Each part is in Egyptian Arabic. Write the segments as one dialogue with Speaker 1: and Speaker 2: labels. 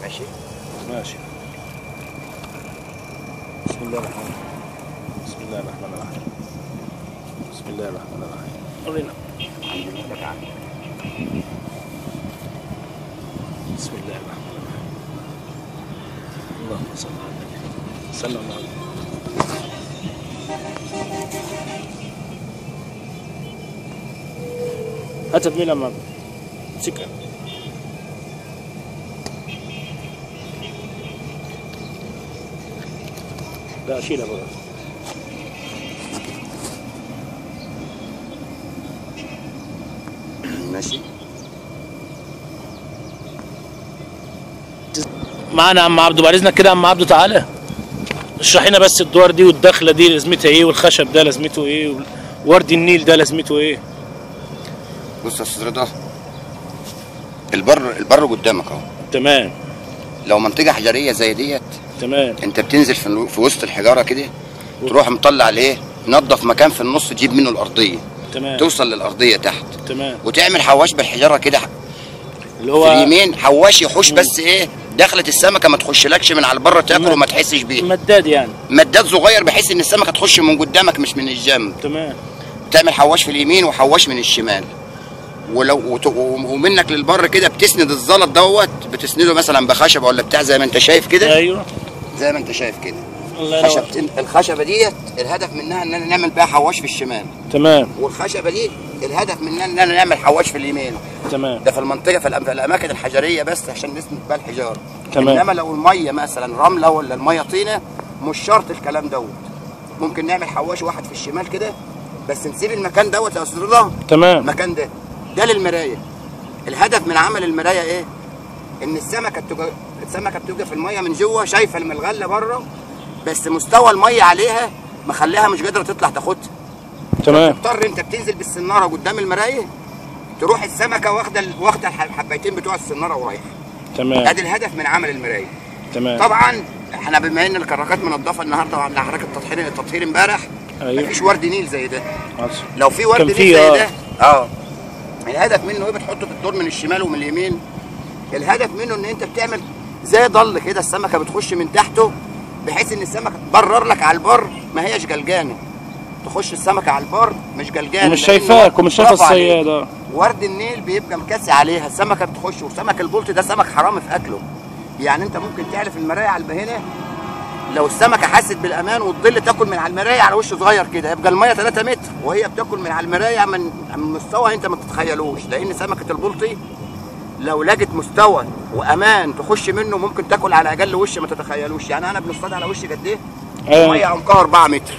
Speaker 1: ماشي
Speaker 2: ماشي بسم الله الرحمن الرحيم بسم الله الرحمن الرحيم بسم الله الرحمن الرحيم ورينا بسم الله الرحمن الرحيم اللهم صل على النبي صلى الله عليه وسلم هات تميل امام سكر لا شيلها بقى
Speaker 1: ماشي
Speaker 2: معانا عم عبده بعد اذنك كده يا عم عبده تعالى اشرح لنا بس الدوار دي والدخله دي لازمتها ايه والخشب ده لازمته ايه وورد النيل ده لازمته ايه
Speaker 1: بص يا استاذ رضا البر البر قدامك اهو
Speaker 2: تمام
Speaker 1: لو منطقه حجريه زي ديت
Speaker 2: تمام
Speaker 1: انت بتنزل في, الو- في وسط الحجاره كده تروح مطلع عليه نظف مكان في النص تجيب منه الارضيه
Speaker 2: تمام
Speaker 1: توصل للارضيه تحت
Speaker 2: تمام
Speaker 1: وتعمل حواش بالحجاره كده
Speaker 2: اللي
Speaker 1: في
Speaker 2: هو
Speaker 1: اليمين حواش يحوش بس ايه دخلت السمكه ما تخشلكش من على البر تاكل وما تحسش بيه
Speaker 2: مداد يعني
Speaker 1: مداد صغير بحيث ان السمكه تخش من قدامك مش من الجنب
Speaker 2: تمام
Speaker 1: تعمل حواش في اليمين وحواش من الشمال ولو وت- ومنك للبر كده بتسند الزلط دوت بتسنده مثلا بخشبه ولا بتاع زي ما انت شايف كده
Speaker 2: ايوه
Speaker 1: زي ما انت شايف كده
Speaker 2: الله ينور
Speaker 1: خشبتين الخشبه ديت الهدف منها اننا نعمل بيها حواش في الشمال
Speaker 2: تمام
Speaker 1: والخشبه دي الهدف منها اننا نعمل حواش في اليمين
Speaker 2: تمام
Speaker 1: ده في المنطقه في, الأم- في الاماكن الحجريه بس عشان نسند بيها الحجاره
Speaker 2: تمام.
Speaker 1: انما لو الميه مثلا رمله ولا الميه طينه مش شرط الكلام دوت ممكن نعمل حواش واحد في الشمال كده بس نسيب المكان دوت يا استاذ رضا
Speaker 2: تمام
Speaker 1: المكان ده ده للمرايه الهدف من عمل المرايه ايه ان السمكه بتبقى السمكه بتبقى في الميه من جوه شايفه المغله بره بس مستوى الميه عليها مخليها مش قادره تطلع تاخدها
Speaker 2: تمام
Speaker 1: تضطر انت بتنزل بالسناره قدام المرايه تروح السمكه واخده ال- واخده الح- الحبايتين بتوع السناره ورايحه
Speaker 2: تمام
Speaker 1: ادي الهدف من عمل المرايه
Speaker 2: تمام
Speaker 1: طبعا احنا بما ان الكراكات منضفه النهارده وعملنا حركه تطهير التطهير امبارح
Speaker 2: ايوه
Speaker 1: مفيش ورد نيل زي ده
Speaker 2: حصل.
Speaker 1: لو في ورد
Speaker 2: كان
Speaker 1: نيل
Speaker 2: في،
Speaker 1: زي
Speaker 2: آه.
Speaker 1: ده اه الهدف منه ايه بتحطه في الدور من الشمال ومن اليمين الهدف منه ان انت بتعمل زي ضل كده السمكه بتخش من تحته بحيث ان السمكه تبرر لك على البر ما هيش جلجانه تخش السمكه على البر مش جلجانه
Speaker 2: ومش
Speaker 1: لأن
Speaker 2: شايفاك ومش شايفه
Speaker 1: برافو عليك.
Speaker 2: الصياد اه
Speaker 1: ورد النيل بيبقى مكسي عليها السمكه بتخش وسمك البلط ده سمك حرام في اكله يعني انت ممكن تعرف المرايه على البهنه لو السمكه حست بالامان والظل تاكل من على المرايه على وش صغير كده يبقى الميه 3 متر وهي بتاكل من على المرايه من من مستوى انت ما تتخيلوش لان سمكه البلطي لو لقت مستوى وامان تخش منه ممكن تاكل على اقل وش ما تتخيلوش يعني انا بنصطاد على وش قد ايه؟
Speaker 2: أيوة.
Speaker 1: ميه عمقها 4 متر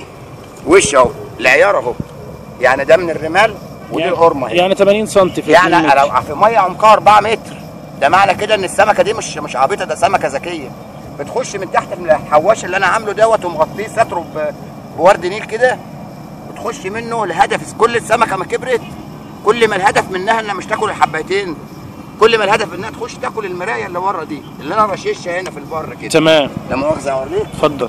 Speaker 1: وش اهو العيار اهو يعني ده من الرمال ودي
Speaker 2: يعني-
Speaker 1: القرمه اهي.
Speaker 2: يعني 80 سم في
Speaker 1: يعني
Speaker 2: 2 متر.
Speaker 1: لو في ميه عمقها 4 متر ده معنى كده ان السمكه دي مش مش عبيطه ده سمكه ذكيه بتخش من تحت الحواش اللي انا عامله دوت ومغطيه ستره ب- بورد نيل كده بتخش منه الهدف كل السمكه ما كبرت كل ما الهدف منها انها مش تاكل الحبايتين كل ما الهدف انها تخش تاكل المرايه اللي بره دي اللي انا رشيشها هنا في البر كده
Speaker 2: تمام
Speaker 1: لا مؤاخذه اوريك
Speaker 2: اتفضل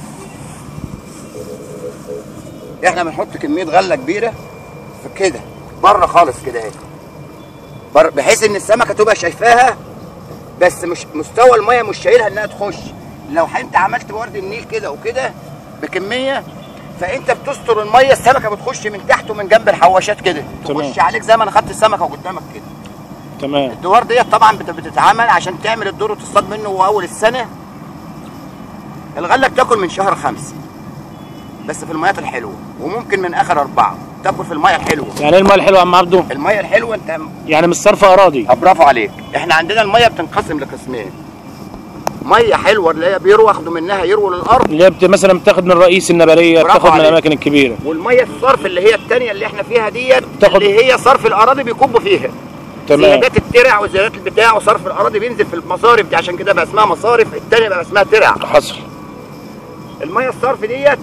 Speaker 1: احنا بنحط كميه غله كبيره في كده بره خالص كده اهي بره بحيث ان السمكه تبقى شايفاها بس مش مستوى الميه مش شايلها انها تخش لو انت عملت ورد النيل كده وكده بكميه فانت بتستر الميه السمكه بتخش من تحت ومن جنب الحواشات كده
Speaker 2: تمام.
Speaker 1: تخش عليك زي ما انا خدت السمكه قدامك كده
Speaker 2: تمام
Speaker 1: الدوار ديت طبعا بت- بتتعمل عشان تعمل الدور وتصطاد منه واول السنه الغله بتاكل من شهر خمسة بس في الميات الحلوه وممكن من اخر اربعه تاكل في الميه الحلوه
Speaker 2: يعني ايه الماء الحلو يا عم عبده
Speaker 1: الميه الحلوه انت
Speaker 2: يعني مش صرف اراضي
Speaker 1: آه، برافو عليك احنا عندنا الميه بتنقسم لقسمين ميه حلوه اللي هي بيروا ياخدوا منها يروا للارض
Speaker 2: اللي هي بت- مثلا بتاخد من رئيس النبليه
Speaker 1: برافو
Speaker 2: بتاخد من
Speaker 1: عليك.
Speaker 2: الاماكن الكبيره
Speaker 1: والميه الصرف اللي هي الثانيه اللي احنا فيها ديت
Speaker 2: تاخد-
Speaker 1: اللي هي صرف الاراضي بيكبوا فيها
Speaker 2: تمام
Speaker 1: زيادات الترع وزيادات البتاع وصرف الاراضي بينزل في المصارف دي عشان كده بقى اسمها مصارف الثانيه بقى اسمها ترع
Speaker 2: حصل
Speaker 1: الميه الصرف ديت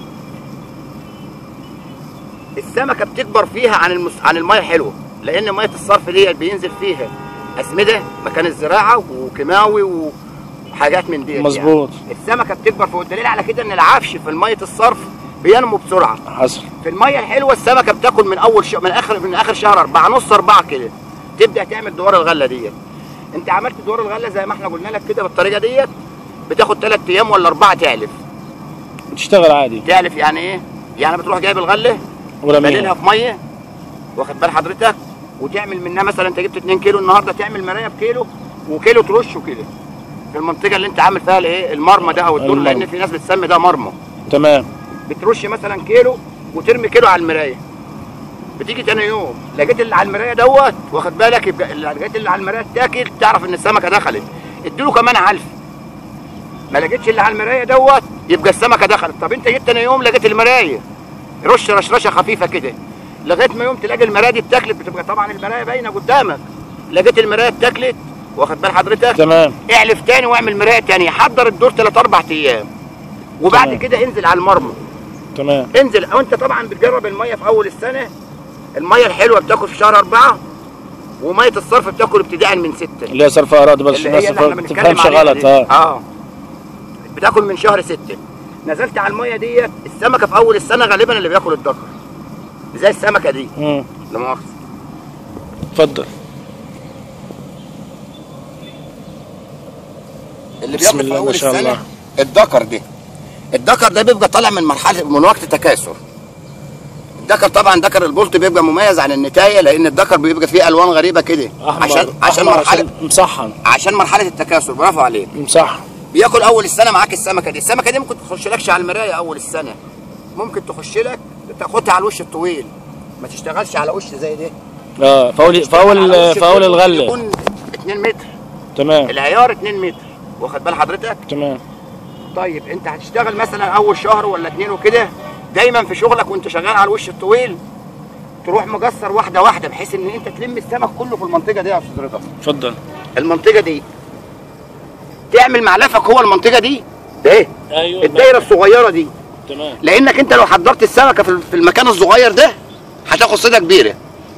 Speaker 1: السمكه بتكبر فيها عن المس... عن الميه الحلوه لان ميه الصرف ديت بينزل فيها اسمده مكان الزراعه وكيماوي وحاجات من ديت
Speaker 2: مظبوط.
Speaker 1: يعني. السمكه بتكبر فوق الدليل على كده ان العفش في الميه الصرف بينمو بسرعه
Speaker 2: حصل
Speaker 1: في الميه الحلوه السمكه بتاكل من اول ش... من اخر من اخر شهر اربعه نص اربعه كده تبدا تعمل دوار الغله ديت انت عملت دور الغله زي ما احنا قلنا لك كده بالطريقه ديت بتاخد ثلاث ايام ولا اربعه تعلف
Speaker 2: تشتغل عادي
Speaker 1: تعلف يعني ايه يعني بتروح جايب الغله
Speaker 2: ورميها
Speaker 1: بديلها في ميه واخد بال حضرتك وتعمل منها مثلا انت جبت 2 كيلو النهارده تعمل مرايه بكيلو وكيلو ترشه كده في المنطقه اللي انت عامل فيها الايه المرمى ده او الدور
Speaker 2: المرمى.
Speaker 1: لان في ناس بتسمي ده مرمى
Speaker 2: تمام
Speaker 1: بترش مثلا كيلو وترمي كيلو على المرايه بتيجي تاني يوم لقيت اللي على المرايه دوت واخد بالك يبقى اللي لقيت اللي على المرايه تاكل تعرف ان السمكه دخلت اديله كمان علف ما لقيتش اللي على المرايه دوت يبقى السمكه دخلت طب انت جيت تاني يوم لقيت المرايه رش رشرشه خفيفه كده لغايه ما يوم تلاقي المرايه دي اتاكلت بتبقى طبعا المرايه باينه قدامك لقيت المرايه اتاكلت واخد بال حضرتك
Speaker 2: تمام
Speaker 1: اعلف تاني واعمل مرايه تانية حضر الدور ثلاث اربع ايام وبعد
Speaker 2: تمام.
Speaker 1: كده انزل على المرمى
Speaker 2: تمام
Speaker 1: انزل او انت طبعا بتجرب الميه في اول السنه الميه الحلوه بتاكل في شهر اربعه وميه الصرف بتاكل ابتداء من سته
Speaker 2: اللي هي صرف اراضي بس
Speaker 1: اللي
Speaker 2: الناس
Speaker 1: هي اللي احنا
Speaker 2: ما
Speaker 1: بنتكلم
Speaker 2: تفهمش
Speaker 1: عليها
Speaker 2: غلط
Speaker 1: دي.
Speaker 2: اه
Speaker 1: اه بتاكل من شهر ستة نزلت على الميه ديت السمكه في اول السنه غالبا اللي بياكل الذكر زي السمكه دي
Speaker 2: مم.
Speaker 1: لا مؤاخذه
Speaker 2: اتفضل
Speaker 1: اللي
Speaker 2: بسم
Speaker 1: بياكل في
Speaker 2: الله ما
Speaker 1: اول
Speaker 2: شاء
Speaker 1: السنه
Speaker 2: الله.
Speaker 1: الذكر ده الذكر ده بيبقى طالع من مرحله من وقت تكاثر الذكر طبعا ذكر البلط بيبقى مميز عن النتايه لان الذكر بيبقى فيه الوان غريبه كده
Speaker 2: احمر
Speaker 1: عشان عشان
Speaker 2: أحمر
Speaker 1: مرحله
Speaker 2: مصحن
Speaker 1: عشان مرحله التكاثر برافو عليك
Speaker 2: مصحن
Speaker 1: بياكل اول السنه معاك السمكه دي السمكه دي ممكن تخش لكش على المرايه اول السنه ممكن تخش لك تاخدها على الوش الطويل ما تشتغلش على وش زي ده
Speaker 2: اه فاول
Speaker 1: تشتغل على
Speaker 2: فاول
Speaker 1: وش
Speaker 2: فاول
Speaker 1: طويل
Speaker 2: الغله
Speaker 1: يكون 2 متر
Speaker 2: تمام
Speaker 1: العيار 2 متر واخد بال حضرتك
Speaker 2: تمام
Speaker 1: طيب انت هتشتغل مثلا اول شهر ولا اتنين وكده دايما في شغلك وانت شغال على الوش الطويل تروح مجسر واحده واحده بحيث ان انت تلم السمك كله في المنطقه دي يا استاذ رضا
Speaker 2: اتفضل
Speaker 1: المنطقه دي تعمل معلفك هو المنطقه دي ده ايه
Speaker 2: ايوه
Speaker 1: الدايره الصغيره دي
Speaker 2: تمام
Speaker 1: لانك انت لو حضرت السمكه في في المكان الصغير ده هتاخد صيده كبيره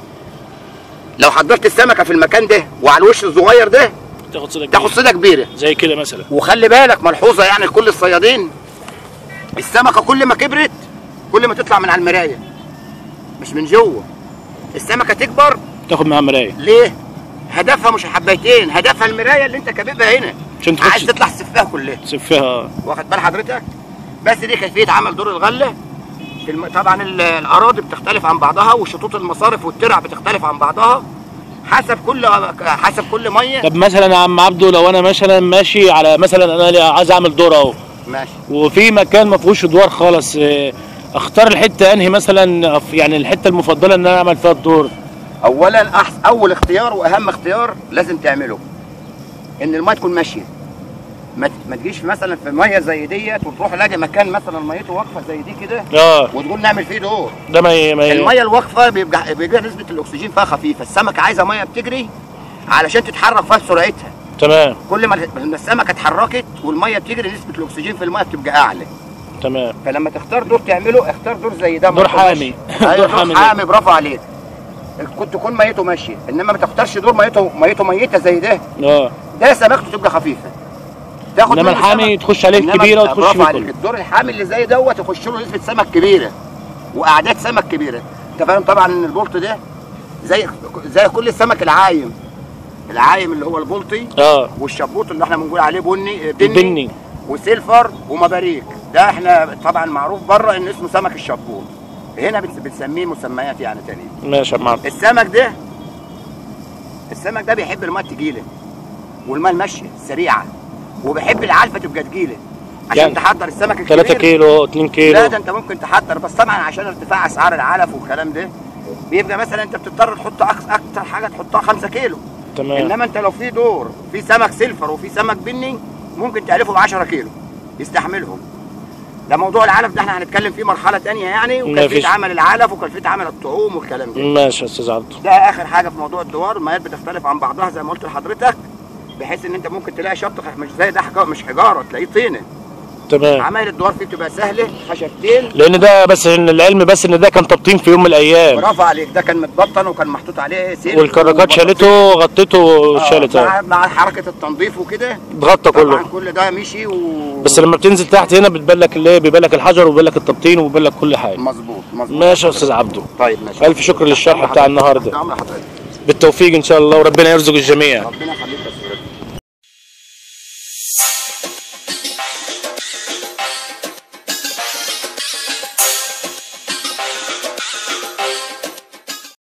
Speaker 1: لو حضرت السمكه في المكان ده وعلى الوش الصغير ده
Speaker 2: تاخد صدق
Speaker 1: تاخد صيده كبيره
Speaker 2: زي كده مثلا
Speaker 1: وخلي بالك ملحوظه يعني لكل الصيادين السمكه كل ما كبرت كل ما تطلع من على المرايه مش من جوه السمكه تكبر
Speaker 2: تاخد معاها مرايه
Speaker 1: ليه هدفها مش حبيتين هدفها المرايه اللي انت كاببها هنا
Speaker 2: عشان تخش-
Speaker 1: عايز تطلع تسفها كلها
Speaker 2: تسفها
Speaker 1: واخد بال حضرتك بس دي كيفيه عمل دور الغله في الم... طبعا ال- الاراضي بتختلف عن بعضها وشطوط المصارف والترع بتختلف عن بعضها حسب كل حسب كل ميه
Speaker 2: طب مثلا يا عم عبده لو انا مثلا ماشي على مثلا انا عايز اعمل دور اهو
Speaker 1: ماشي
Speaker 2: وفي مكان ما فيهوش ادوار خالص آه، اختار الحته انهي مثلا أف- يعني الحته المفضله ان انا اعمل فيها الدور
Speaker 1: اولا أحس... اول اختيار واهم اختيار لازم تعمله ان الميه تكون ماشيه ما, ت... ما تجيش مثلا في ميه زي ديت وتروح لاقي مكان مثلا ميته واقفه زي دي كده
Speaker 2: اه
Speaker 1: وتقول نعمل فيه دور
Speaker 2: ده ما ي- ما ي-
Speaker 1: الميه الواقفه بيبقى بيبقى نسبه الاكسجين فيها خفيفه السمكه عايزه ميه بتجري علشان تتحرك فيها بسرعتها
Speaker 2: تمام
Speaker 1: كل ما لما السمكه اتحركت والميه بتجري نسبه الاكسجين في الميه بتبقى اعلى
Speaker 2: تمام
Speaker 1: فلما تختار دور تعمله اختار دور زي ده
Speaker 2: دور
Speaker 1: ميته
Speaker 2: حامي.
Speaker 1: ماشية. أيوة
Speaker 2: دور
Speaker 1: دور
Speaker 2: حامي
Speaker 1: حامي,
Speaker 2: ده.
Speaker 1: برافو عليك كنت تكون ميته ماشيه انما ما تختارش دور ميته ميته ميته زي ده
Speaker 2: اه
Speaker 1: ده سمكته تبقى خفيفه تاخد
Speaker 2: انما
Speaker 1: منه
Speaker 2: الحامي
Speaker 1: سمك.
Speaker 2: تخش عليه
Speaker 1: إنما
Speaker 2: الكبيره وتخش
Speaker 1: برافو
Speaker 2: فيه
Speaker 1: عليك
Speaker 2: كله
Speaker 1: الدور الحامي اللي زي دوت يخش له نسبه سمك كبيره واعداد سمك كبيره انت فاهم طبعا ان البلط ده زي زي كل السمك العايم العايم اللي هو البلطي
Speaker 2: اه
Speaker 1: والشبوط اللي احنا بنقول عليه بني بني,
Speaker 2: البني.
Speaker 1: وسيلفر ومباريك ده احنا طبعا معروف بره ان اسمه سمك الشبوط هنا بنس- بنسميه مسميات يعني تانية
Speaker 2: ماشي يا عم عبده
Speaker 1: السمك ده السمك ده بيحب الماء التقيله والماء المشي السريعه وبيحب العلفه تبقى تقيله عشان
Speaker 2: يعني
Speaker 1: تحضر السمك الكبير
Speaker 2: 3 كيلو 2
Speaker 1: لا
Speaker 2: كيلو
Speaker 1: ده انت ممكن تحضر بس طبعا عشان ارتفاع اسعار العلف والكلام ده بيبقى مثلا انت بتضطر تحط أكس- اكتر حاجه تحطها 5 كيلو
Speaker 2: تمام
Speaker 1: انما انت لو في دور في سمك سيلفر وفي سمك بني ممكن تعرفه ب 10 كيلو يستحملهم ده موضوع العلف ده احنا هنتكلم فيه مرحله تانية يعني
Speaker 2: مفيش.
Speaker 1: وكيفيه عمل العلف وكيفيه عمل الطعوم والكلام ده
Speaker 2: ماشي يا استاذ عبده
Speaker 1: ده اخر حاجه في موضوع الدوار الميات بتختلف عن بعضها زي ما قلت لحضرتك بحيث ان انت ممكن تلاقي شط مش زي ده حجارة مش حجاره تلاقيه طينه
Speaker 2: تمام
Speaker 1: عمايل الدوار فيه بتبقى سهله خشبتين
Speaker 2: لان ده بس إن العلم بس ان ده كان تبطين في يوم من الايام
Speaker 1: برافو عليك ده كان متبطن وكان محطوط عليه سلك
Speaker 2: والكراكات
Speaker 1: وبطاطين.
Speaker 2: شالته غطيته
Speaker 1: آه،
Speaker 2: شالت
Speaker 1: مع,
Speaker 2: اه
Speaker 1: مع حركه التنظيف وكده
Speaker 2: اتغطى
Speaker 1: طبعا
Speaker 2: كله
Speaker 1: كل ده مشي و
Speaker 2: بس لما بتنزل تحت هنا بتبان لك اللي بيبان لك الحجر وبيبان لك التبطين وبيبان لك كل حاجه
Speaker 1: مظبوط مظبوط
Speaker 2: ماشي يا استاذ عبده
Speaker 1: طيب ماشي
Speaker 2: الف شكر للشرح بتاع النهارده
Speaker 1: تحت امر حضرتك
Speaker 2: بالتوفيق ان شاء الله وربنا يرزق الجميع
Speaker 1: ربنا يخليك يا أستاذ